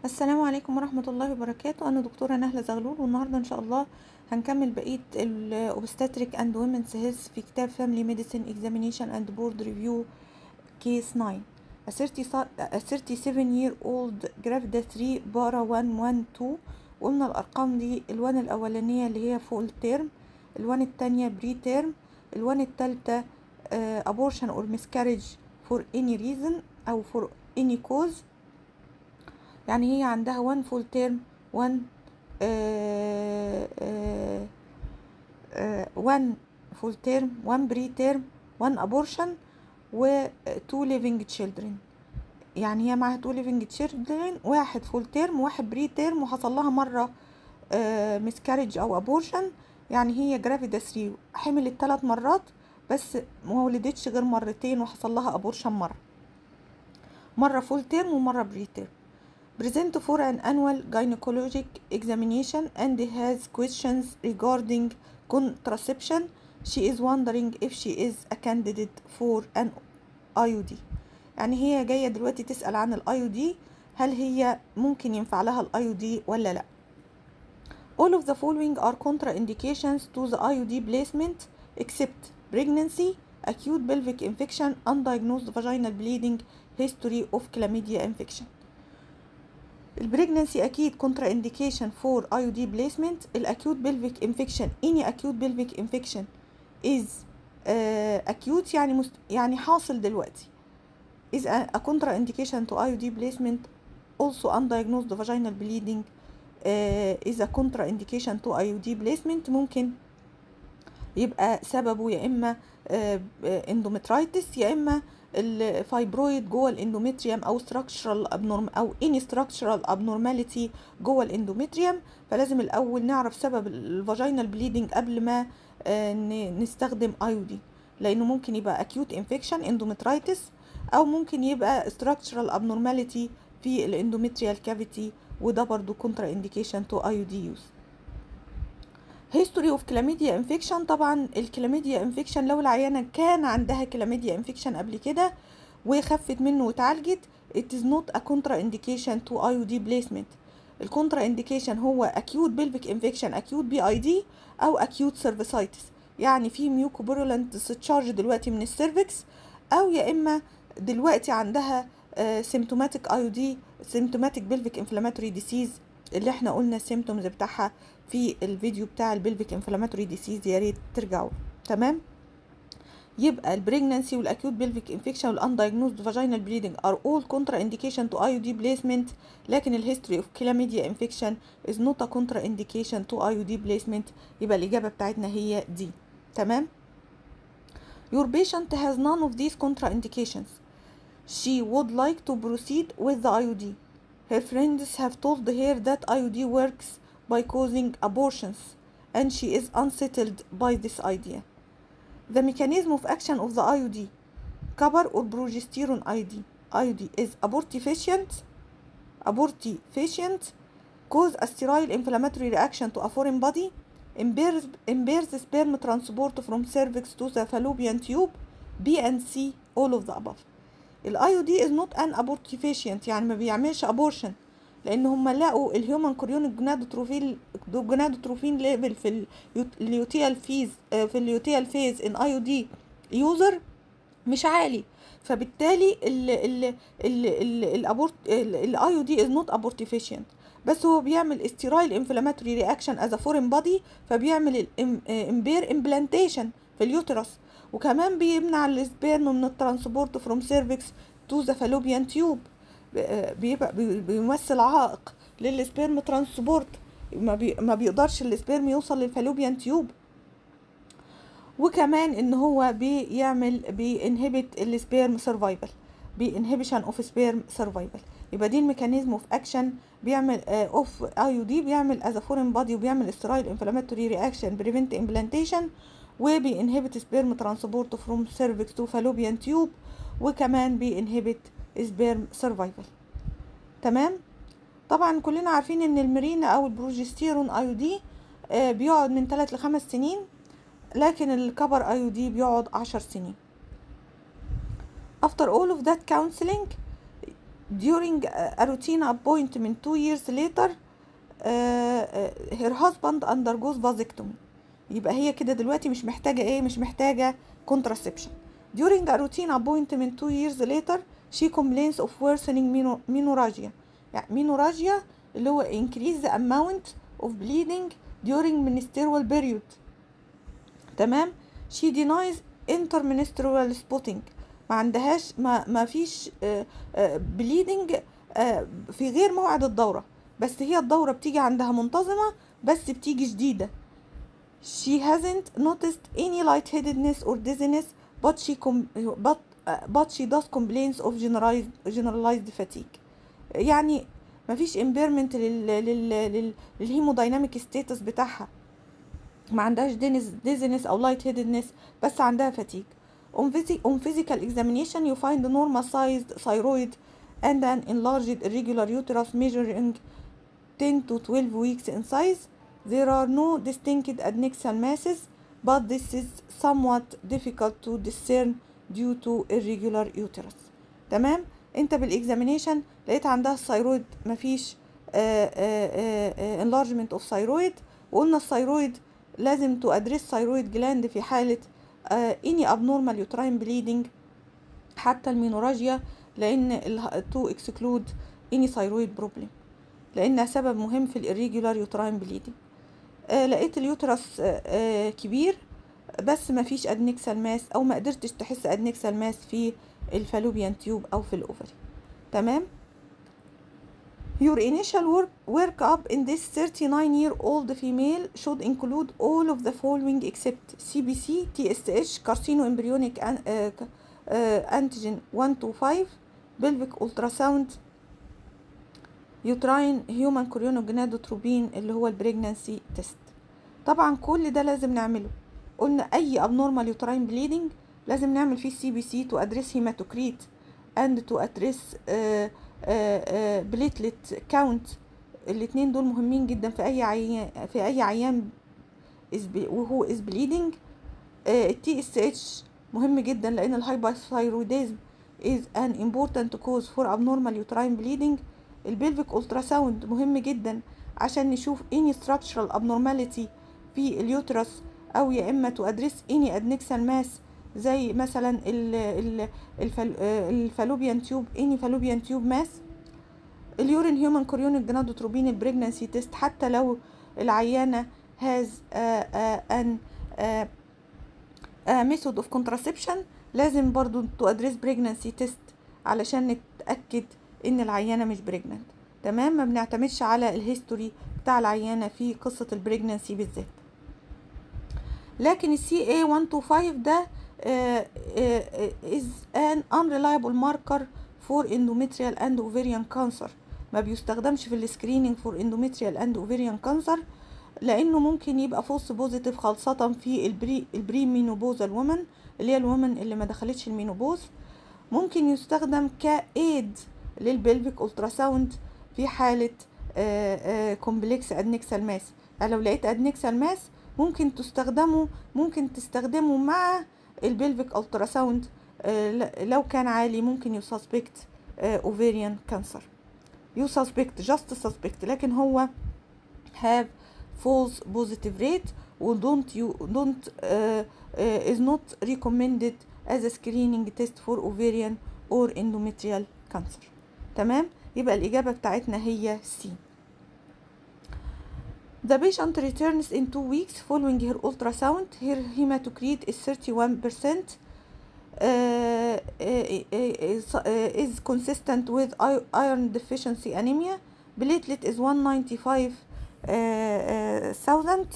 السلام عليكم ورحمة الله وبركاته أنا دكتورة نهلة زغلول والنهاردة إن شاء الله هنكمل بقية الأوبستاتريك أند وومنز هيلث في كتاب فاميلي ميديسين اكزامينيشن أند بورد ريفيو كيس 9 A 37 year old جرافيدا 3 بارا 1 1 2 وقلنا الأرقام دي الوان الأولانية اللي هي فول تيرم الوان التانية بري تيرم الوان التالتة uh, abortion or miscarriage for any reason أو for any cause يعني هي عندها one full term one uh, uh, uh, one full term one pre term one abortion و two living children يعني هي معاها two living children واحد full term واحد بري term وحصل لها مرة uh, miscarriage أو abortion يعني هي جرافيدا 3 حملت ثلاث مرات بس ما ولدتش غير مرتين وحصل لها abortion مرة مرة full term ومرة بري term present for an annual gynecologic examination and has questions regarding contraception. She is wondering if she is a candidate for an IUD. يعني هي جاية دلوقتي تسأل عن ال IUD هل هي ممكن ينفع لها ال IUD ولا لا All of the following are contraindications to the IUD placement except pregnancy, acute pelvic infection, undiagnosed vaginal bleeding, history of chlamydia infection. البريجنسي اكيد كونترا انديكيشن فور اي دي بليسمنت الاكيوت بلفيك انفكشن اني اكيوت بلفيك انفكشن از اكيوت يعني مست... يعني حاصل دلوقتي is a, a contraindication to IUD placement also undiagnosed vaginal bleeding uh, is a contraindication to IUD placement ممكن يبقى سببه يا اما اندومترايتس يا اما الفايبرويد جوه الاندومتريوم او structural abnorm او any structural abnormality جوه الاندومتريوم فلازم الاول نعرف سبب الفاجينال بليدنج قبل ما نستخدم ايودي لانه ممكن يبقى acute infection endometritis او ممكن يبقى structural abnormality في الاندومتريال كافيتي وده برضو contra indication to IUD use history of chlamydia infection طبعا الكلاميديا انفكشن لو العيانة كان عندها كلاميديا انفكشن قبل كده وخفت منه واتعالجت it is not a contraindication to IUD placement الكونترا انديكيشن هو acute pelvic infection acute BID او acute cervicitis يعني في ميوكوبورولنت discharge دلوقتي من السيرفكس او يا اما دلوقتي عندها symptomatic IUD symptomatic pelvic inflammatory disease اللي احنا قلنا السيمتومز بتاعها في الفيديو بتاع البلفيك انفلاماتوري ديسيز يا ريت ترجعوا تمام يبقى البريجنانسي والاكيوت بلفيك انفكشن والاندايجنوزد فاجينال بليدنج ار اول كونترا انديكيشن تو اي يو دي بليسمنت لكن الهيستوري اوف كلاميديا انفكشن از نوت ا كونترا انديكيشن تو اي يو دي بليسمنت يبقى الاجابه بتاعتنا هي دي تمام Your patient has none of these contraindications. She would like to proceed with the IUD. Her friends have told her that IUD works by causing abortions and she is unsettled by this idea. The mechanism of action of the IUD, copper or progesterone IUD, IUD is abortifacient, abortifacient, cause a sterile inflammatory reaction to a foreign body, impairs, impairs sperm transport from cervix to the fallopian tube, B and C, all of the above. الاي دي از نوت ان abortifacient يعني ما بيعملش abortion لان هم لقوا الهيومن كوريونيك جونادوتروفين جونادوتروفين ليفل في اليوتيال فيز في اليوتيال فيز ان اي دي يوزر مش عالي فبالتالي ال ال ال الابورت الاي دي از نوت abortifacient بس هو بيعمل استيرايل انفلاماتوري رياكشن از فورين بودي فبيعمل امبير امبلانتيشن في اليوترس وكمان بيمنع السبيرم من الترانسبورت فروم سيرفكس تو ذا فالوبيان تيوب بيبقى بيمثل عائق للسبيرم ترانسبورت ما, بي ما بيقدرش السبيرم يوصل للفالوبيان تيوب وكمان ان هو بيعمل بينهبت السبيرم سرفايفل بانهبيشن اوف سبيرم سرفايفل يبقى دي الميكانيزم اوف اكشن بيعمل اوف اي يو دي بيعمل از فورين بادي وبيعمل استرايل انفلاماتوري رياكشن بريفنت امبلانتيشن وبينهبت سبيرم ترانسبورت فروم سيرفكس تو فالوبيان تيوب وكمان بينهبت سبيرم سرفايفل تمام طبعا كلنا عارفين ان المرينا او البروجستيرون ايو دي آه بيقعد من 3 ل 5 سنين لكن الكبر ايو دي بيقعد 10 سنين after all of that counseling during a routine appointment two years later uh, uh, her husband undergoes vasectomy يبقى هي كده دلوقتي مش محتاجة ايه مش محتاجة contraception during a routine appointment two years later she complains of worsening meno- menorrhagia يعني menorrhagia اللي هو increase the amount of bleeding during menstrual period تمام she denies intermenstrual spotting ما عندهاش ما ما فيش بليدنج في غير موعد الدورة بس هي الدورة بتيجي عندها منتظمة بس بتيجي شديدة she hasn't noticed any lightheadedness or dizziness but she com but uh, but she does complaints of generalized generalized fatigue يعني مفيش impairment لل لل لل للهيمودايناميك ستاتس بتاعها ما عندهاش dizziness او lightheadedness بس عندها fatigue on, physi- on physical examination you find a normal sized thyroid and an enlarged irregular uterus measuring 10 to 12 weeks in size there are no distinct adnexal masses but this is somewhat difficult to discern due to irregular uterus تمام انت بالاكزامينيشن لقيت عندها الثيرويد مفيش آه، آه، آه، enlargement of thyroid وقلنا الثيرويد لازم تو ادريس ثيرويد جلاند في حالة آه، any abnormal uterine bleeding حتى المينوراجيا لان تو اكسكلود any thyroid problem لانها سبب مهم في الirregular uterine bleeding آه لقيت اليوترس آه آه كبير بس ما فيش ادنكسال ماس او ما قدرتش تحس ادنكسال ماس في الفالوبيان تيوب او في الاوفري تمام Your initial work, work up in this 39 year old female should include all of the following except CBC, TSH, carcinoembryonic an, uh, uh, antigen 125, pelvic ultrasound, uterine human chorionogonadotropin اللي هو البريجنانسي تيست طبعا كل ده لازم نعمله قلنا اي abnormal uterine bleeding لازم نعمل فيه سي بي سي تو ادريس هيماتوكريت اند تو ادريس بليتلت كاونت الاتنين دول مهمين جدا في اي عيان في اي عيان is ble- وهو is bleeding التي اس اتش مهم جدا لان الهايبرثايروديزم is an important cause for abnormal uterine bleeding البلفيك ultrasound مهم جدا عشان نشوف any structural abnormality في اليوترس او يا اما تو ادريس any adnexal mass زي مثلا ال ال الفال الفالوبيان تيوب اني فالوبيان تيوب ماس اليورين هيومن كوريونيك جنادوتروبين البريجنانسي تيست حتى لو العيانه هاز ان ميثود اوف كونتراسبشن لازم برضو تو ادريس بريجنانسي تيست علشان نتاكد ان العيانه مش بريجنانت تمام ما بنعتمدش على الهيستوري بتاع العيانه في قصه البريجنانسي بالذات لكن السي اي 125 ده is an unreliable marker for endometrial and ovarian cancer ما بيستخدمش في السكرينينج فور endometrial and ovarian cancer لانه ممكن يبقى فولس بوزيتيف خاصة في البري البري مينوبوزال وومن اللي هي الومن اللي ما دخلتش المينوبوز ممكن يستخدم كايد للبلفيك التراساوند في حالة كومبلكس ادنكسال ماس يعني لو لقيت ادنكسال ماس ممكن تستخدمه ممكن تستخدمه مع البلفيك التراساوند لو كان عالي ممكن يسسبكت اوفيريان كانسر يسسبكت جاست سسبكت لكن هو have false positive rate و don't you don't uh, uh, is not recommended as a screening test for ovarian or endometrial cancer تمام يبقى الإجابة بتاعتنا هي C The patient returns in two weeks following her ultrasound. Her hematocrit is 31%. Uh, is, is consistent with iron deficiency anemia. Platelet is 195 thousand.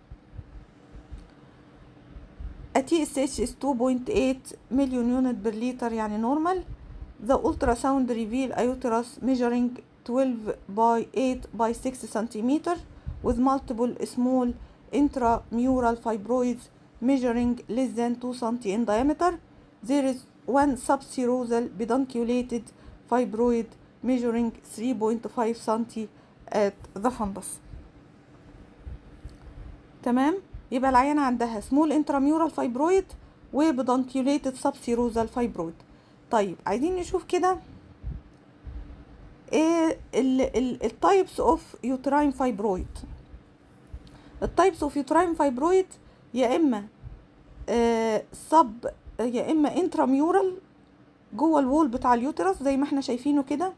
A TSH is 2.8 million unit per liter يعني normal. The ultrasound reveal a uterus measuring 12 by 8 by 6 centimeter with multiple small intramural fibroids measuring less than 2 cm in diameter. There is one subserosal pedunculated fibroid measuring 3.5 cm at the fundus. تمام يبقى العيانة عندها small intramural fibroid و pedunculated subserosal fibroid طيب عايزين نشوف كده ايه التايبس اوف يوتراين فايبرويد التايبس اوف يوتراين فايبرويد يا اما سب يا اما انتراميورال جوه الوول بتاع اليوترس زي ما احنا شايفينه كده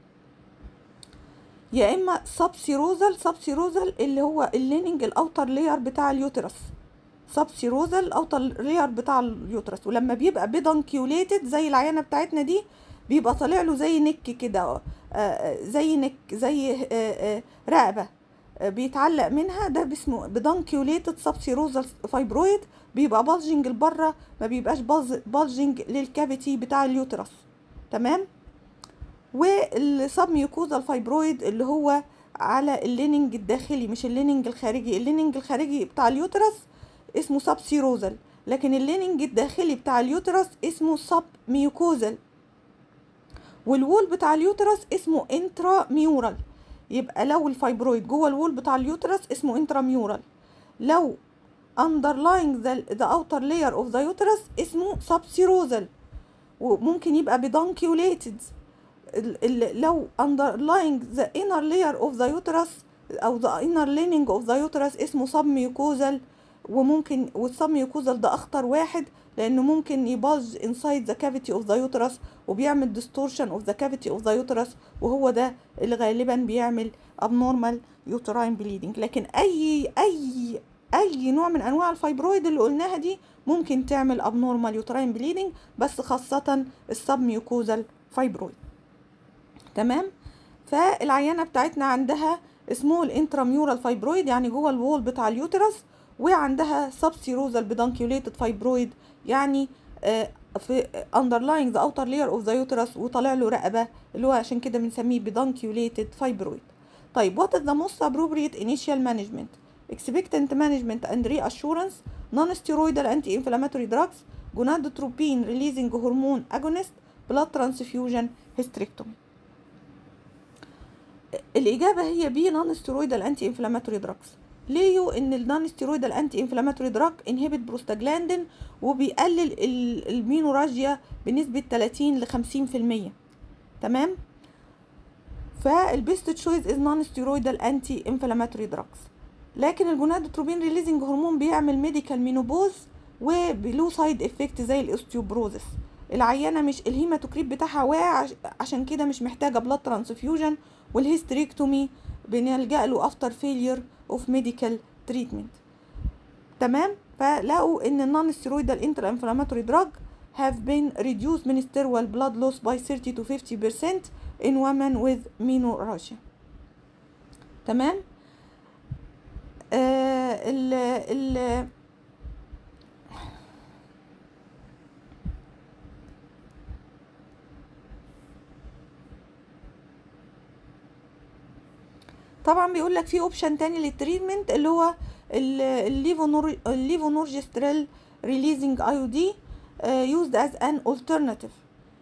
يا اما سب سيروزال سب سيروزال اللي هو الليننج الاوتر لير بتاع اليوترس سب سيروزال الاوتر لير بتاع اليوترس ولما بيبقى بيدانكيوليتد زي العينه بتاعتنا دي بيبقى طالع له زي نك كده زي نك زي رقبه بيتعلق منها ده باسمه بدانكيوليتد سب سيروزال فايبرويد بيبقى بالجنج لبره ما بيبقاش بالجنج للكافيتي بتاع اليوترس تمام والسب ميوكوزال فايبرويد اللي هو على الليننج الداخلي مش الليننج الخارجي الليننج الخارجي بتاع اليوترس اسمه سب سيروزال لكن الليننج الداخلي بتاع اليوترس اسمه سب ميوكوزال والوول بتاع اليوترس اسمه انترا ميورال يبقى لو الفايبرويد جوه الوول بتاع اليوترس اسمه انترا ميورال لو underlying the, the outer layer of the uterus اسمه subserosal وممكن يبقى بدانكيوليتد لو underlying the inner layer of the uterus او the inner lining of the uterus اسمه submucosal وممكن والسبميوكوزال ده اخطر واحد لانه ممكن يباظ inside the cavity of the uterus وبيعمل distortion of the cavity of the uterus وهو ده اللي غالبا بيعمل abnormal uterine bleeding لكن اي اي اي نوع من انواع الفايبرويد اللي قلناها دي ممكن تعمل abnormal uterine bleeding بس خاصة السبميوكوزال فايبرويد تمام فالعيانة بتاعتنا عندها سمول انتراميورال فايبرويد يعني جوه الوول بتاع اليوترس وعندها سبسيروزال بدانكيوليتد فايبرويد يعني في underlying the outer layer of the uterus وطالع له رقبة اللي هو عشان كده بنسميه بدانكيوليتد فايبرويد طيب what is the most appropriate initial management expectant management and reassurance non-steroidal anti-inflammatory drugs gonadotropin releasing hormone agonist blood transfusion hysterectomy الإجابة هي بي نون ستيرويدال أنتي انفلاماتوري دراجز ليو إن النون ستيرويدال أنتي انفلاماتوري دراج انهبت بروستاجلاندين وبيقلل المينوراجيا بنسبة 30 ل 50% تمام فالبيست تشويز از نون ستيرويدال أنتي انفلاماتوري دراجز لكن الجونادوتروبين ريليزنج هرمون بيعمل ميديكال مينوبوز وبلو سايد افكت زي الاوستيوبروزس العيانة مش الهيماتوكريت بتاعها واقع عشان كده مش محتاجة بلاد ترانسفيوجن والهيستريكتومي بنلجأ له افتر فيلير اوف ميديكال تريتمنت تمام فلقوا ان النون ستيرويدال انتر انفلاماتوري دراج have been reduced ministerial blood loss by 30 to 50% in women with menorrhagia تمام آه ال ال طبعا بيقول لك في اوبشن تاني للتريتمنت اللي هو الليفونور الليفونورجستريل ريليزنج اي او دي يوزد از ان alternative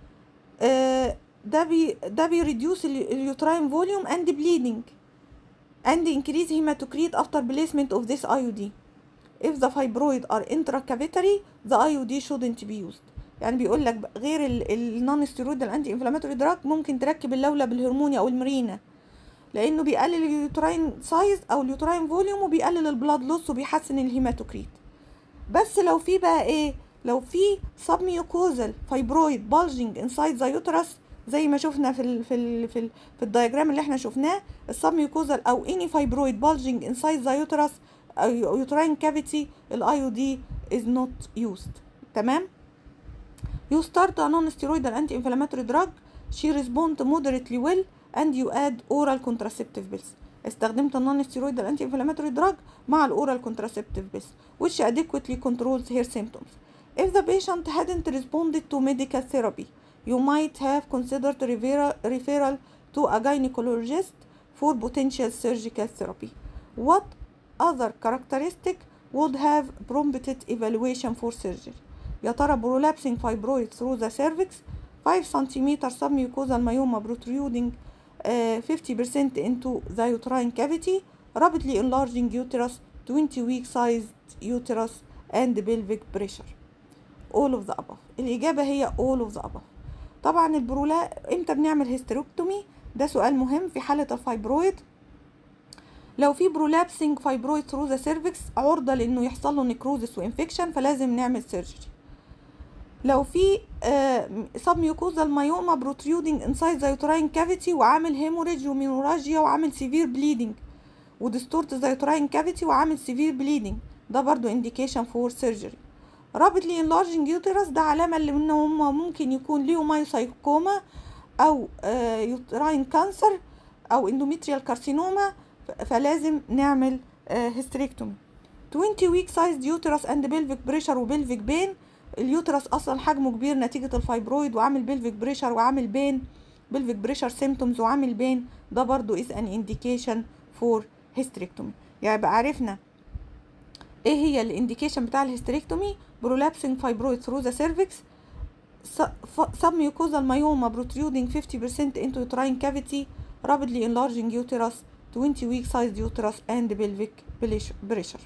ده بي ده بيريديوس اليوتراين فوليوم اند بليدنج and increase hematocrit after placement of this IUD. If the fibroid are intracavitary, the IUD shouldn't be used. يعني بيقول لك غير النون ستيرويد الانتي انفلاماتوري دراج ممكن تركب اللولب الهرموني او المرينا لانه بيقلل اليوتراين سايز او اليوتراين فوليوم وبيقلل البلاد لوس وبيحسن الهيماتوكريت بس لو في بقى ايه لو في سبميوكوزال فايبرويد بالجنج انسايد ذا يوترس زي ما شفنا في ال في ال في, ال في الدايجرام اللي احنا شفناه السبميوكوزال او اني فايبرويد بالجنج انسايد ذا يوترس او يوتراين كافيتي الاي او دي از نوت يوزد تمام you start a non-steroidal anti-inflammatory drug she respond moderately well and you add oral contraceptive pills استخدمت النون ستيرويد الانتي انفلاماتوري دراج مع الاورال contraceptive pills which adequately controls her symptoms if the patient hadn't responded to medical therapy you might have considered referral, referral to a gynecologist for potential surgical therapy what other characteristic would have prompted evaluation for surgery يا ترى prolapsing fibroid through the cervix 5 cm submucosal myoma protruding uh, 50% into the uterine cavity rapidly enlarging uterus 20 week sized uterus and pelvic pressure all of the above الإجابة هي all of the above طبعا البرولا امتى بنعمل هيستروكتومي ده سؤال مهم في حالة الفايبرويد لو في برولابسنج فايبرويد ثرو ذا سيرفكس عرضة لانه يحصل له نيكروزس وانفكشن فلازم نعمل سيرجري لو في سب ميوكوزال مايوما بروتريودنج انسايد ذا يوتراين كافيتي وعامل هيموريج ومينوراجيا وعامل سيفير بليدنج وديستورت ذا يوتراين كافيتي وعامل سيفير بليدنج ده برضو انديكيشن فور سيرجري رابطلي انلارجنج يوترس ده علامة اللي ان هم ممكن يكون ليه مايوسايكوما او يوتراين كانسر او اندوميتريال كارسينوما فلازم نعمل هيستريكتومي 20 week sized uterus and pelvic pressure وبلفيك بين اليوترس اصلا حجمه كبير نتيجة الفايبرويد وعامل بلفيك بريشر وعامل بين بلفيك بريشر سيمتومز وعامل بين ده برضو is an indication for hysterectomy يعني بقى عرفنا ايه هي الانديكيشن بتاع الهيستريكتومي prolapsing fibroid through the cervix submucosal myoma protruding 50% into uterine cavity rapidly enlarging uterus 20 week sized uterus and pelvic pressure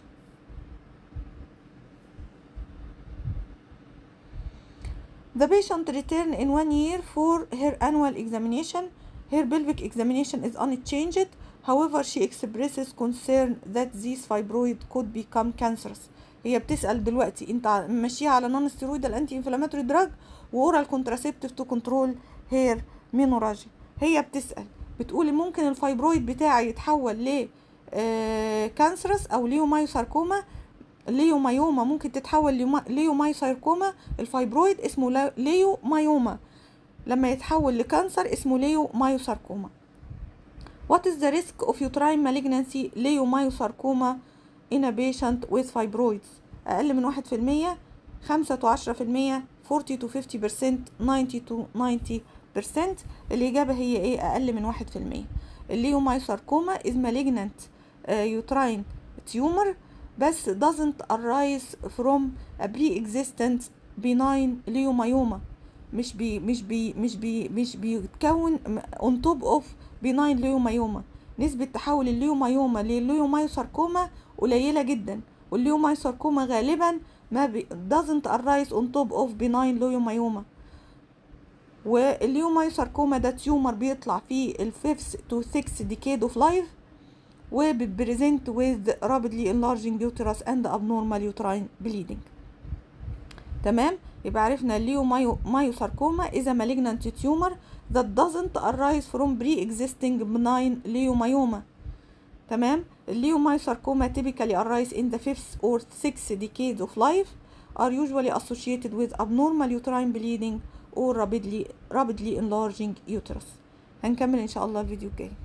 The patient return in one year for her annual examination. Her pelvic examination is unchanged. However, she expresses concern that this fibroid could become cancerous. هي بتسأل دلوقتي انت ماشية على نون ستيرويدال انتي انفلاماتوري دراج واورال كونتراسيبتيف تو كنترول هير مينوراجي هي بتسأل بتقول ممكن الفايبرويد بتاعي يتحول ل كانسرس او ليومايوساركوما ليومايوما ممكن تتحول ليومايوساركوما الفايبرويد اسمه ليومايوما لما يتحول لكانسر اسمه ليومايوساركوما What is the risk of uterine malignancy leiomyosarcoma in a patient with fibroids أقل من واحد في المية خمسة تو عشرة في المية 40 to 50 percent 90 to 90 percent الإجابة هي إيه أقل من واحد في المية الليومايوساركوما is malignant uh, uterine tumor بس doesn't arise from a pre-existent benign leiomyoma مش بي مش بي مش بي مش بيتكون on top of benign leiomyoma نسبة تحول الليومايوما للليومايوساركوما قليلة جدا والليومايوساركوما غالبا ما بي doesn't arise on top of benign leiomyoma والليومايوساركوما ده تيومر بيطلع في الفيفث تو 6 decade of life وبتبريزنت with rapidly enlarging uterus and abnormal uterine bleeding تمام يبقى عرفنا الليومايوساركوما is a malignant tumor that doesn't arise from pre-existing benign leiomyoma تمام الليومايوساركوما typically arise in the fifth or sixth decades of life are usually associated with abnormal uterine bleeding or rapidly rapidly enlarging uterus هنكمل ان شاء الله الفيديو الجاي